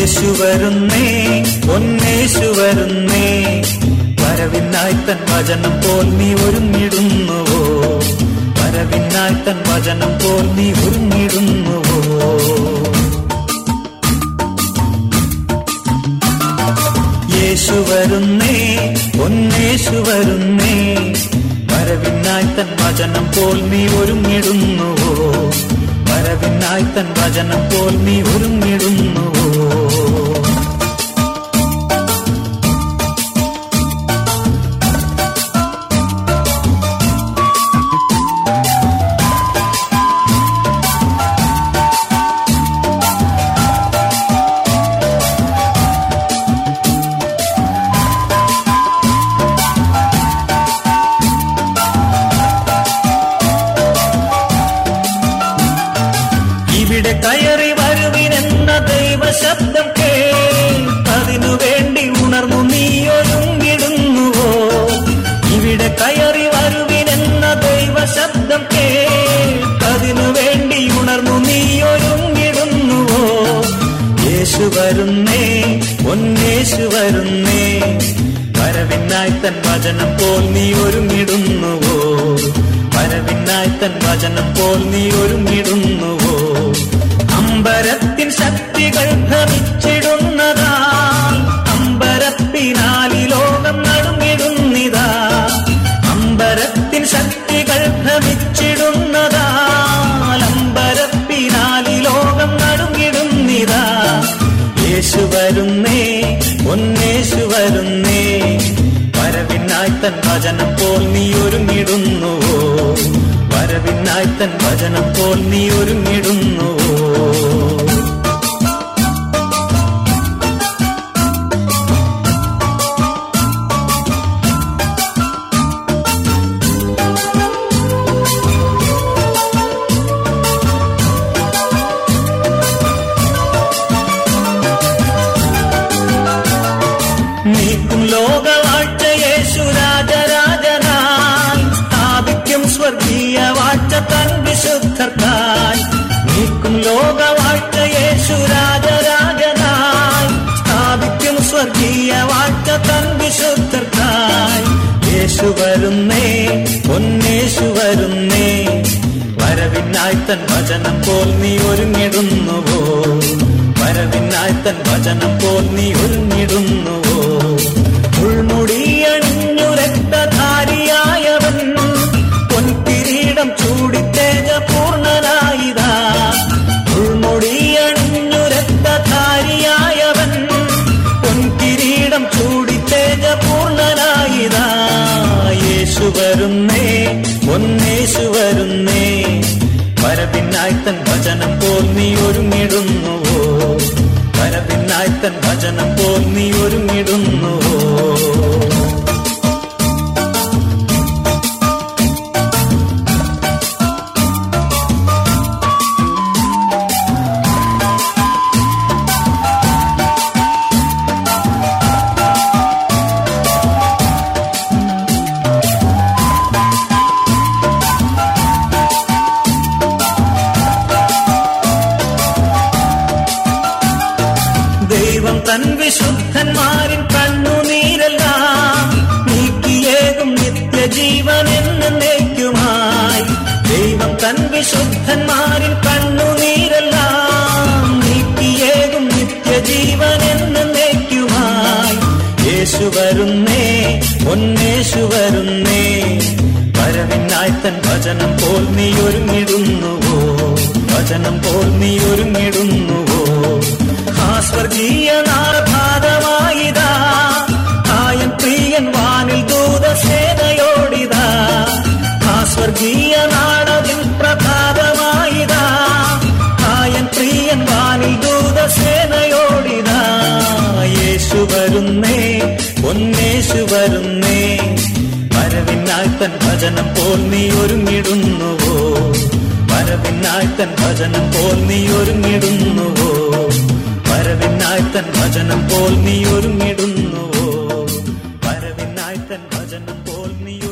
യേശു വരുന്നേ പൊന്നേശു വരുന്നേ വരവിനായി തൻ വചനം പോൽ നീ ഒരുങ്ങിടുന്നുവോ വരവിനായി തൻ വചനം പോൽ നീ ഒരുങ്ങിടുന്നുവോ യേശു വരുന്നേ പൊന്നേശു വരുന്നേ വരവിനായി തൻ വചനം പോൽ നീ ഒരുങ്ങിടുന്നുവോ വരവിനായി തൻ വചനം പോൽ നീ ഒരുങ്ങിടുന്നുവോ ഇവിടെ കയറി വരുവിനെന്ന ദൈവ ശബ്ദം കേൾ അതിനു വേണ്ടി ഉണർന്നു നീ ഒരുങ്ങിടുന്നുവോ ഇവിടെ കയറി വരുവിനെന്ന ദൈവ ശബ്ദം കേൾ അതിനു വേണ്ടി ഉണർന്നു നീ ഒരുങ്ങിടുന്നുവോ യേശു വരുന്നേ പൊന്നേശു വരുന്നേ വരവിനായി തൻ വചനം പോൽ നീ ഒരുങ്ങിടുന്നുവോ വരവിനായി തൻ വചനം പോൽ നീ ഒരുങ്ങിടുന്നുവോ അമ്പരത്തിൻ ശക്തികൾ ഭ്രമിച്ചിടുന്നതാ അമ്പരത്തിനാലി ലോകം നടുങ്ങിടുന്നിതാ അമ്പരത്തിൻ ശക്തികൾ ഭ്രമിച്ചിടുന്നതാ അമ്പരത്തിനാലി ലോകം നടുങ്ങിടുന്നിതാ യേശു വരുന്നേ ഒന്നേശു വരുന്നേ വരവിനായി തൻ വചനം പോൽ നീ ഒരുങ്ങിടുന്നുവോ വരവിനായി തൻ വചനം പോൽ നീ ഒരുങ്ങിടുന്നുവോ നീക്കും ലോകവാഴ്ച യേശു രാജരാജനായി സ്ഥാപിക്കും സ്വർഗീയ വാഴ്ച തൻ വിശുദ്ധർക്കായി നീക്കും ലോകവാഴ്ച യേശു രാജരാജനായി സ്ഥാപിക്കും സ്വർഗീയ വാഴ്ച തൻ വിശുദ്ധർക്കായി യേശു വരുന്നേ പൊന്നേശു വരുന്നേ വരവിനായി തൻ വചനം പോൽ നീ ഒരുങ്ങിടുന്നുവോ വരവിനായി തൻ വചനം പോൽ നീ ഒരുങ്ങിടുന്നുവോ ഉൾമുടിയണിഞ്ഞു രക്തധാരിയായവൻ പൊൻകിരീടം ചൂടി തേജപൂർണനായിതാ ഉൾമുടിയണിഞ്ഞു രക്തധാരിയായവൻ പൊൻകിരീടം ചൂടി തേജപൂർണനായിതാ യേശു വരുന്നേ ഒന്നേശു വരുന്നേ വരവിനായി തൻ വചനം പോൽ നീ ഒരുങ്ങിടുന്നുവോ വരവിനായി തൻ വചനം പോൽ നീ ഒരുങ്ങിടുന്നുവോ ദൈവം തൻ വിശുദ്ധന്മാരിൻ കണ്ണുനീരെല്ലാം നീക്കിയേകും നിത്യജീവൻ എന്നേക്കുമായി ദൈവം തൻ വിശുദ്ധന്മാരിൻ കണ്ണുനീരെല്ലാം നീക്കിയേകും നിത്യജീവൻ എന്നേക്കുമായി യേശു വരുന്നേ ഒന്നേശു വരുന്നേ വരവിനായി തൻ വചനം പോൽ നീ ഒരുങ്ങിടുന്നുവോ വചനം പോൽ നീ ഒരുങ്ങിടുന്നുവോ ആ സ്വർഗീയ നാരഭാതമായിതാ ആയൻ പ്രിയൻ വാനിൽ ദൂതസേനയോടിതാ ആ സ്വർഗീയ നാടതിൽ പ്രഭാതമായിതാ ആയൻ പ്രിയൻ വാനിൽ ദൂതസേനയോടിതാ യേശു വരുന്നേ ഒന്നേശു വരുന്നേ വരവിനായി തൻ ഭജനം പോൽ നീ ഒരുങ്ങിടുന്നുവോ വരവിനായി തൻ ഭജനം പോൽ നീ ഒരുങ്ങിടുന്നുവോ വരവിനായി തൻ ഭജനം പോൽ നീ ഒരുങ്ങിടുന്നുവോ വരവിനായി തൻ ഭജനം പോൽ നീ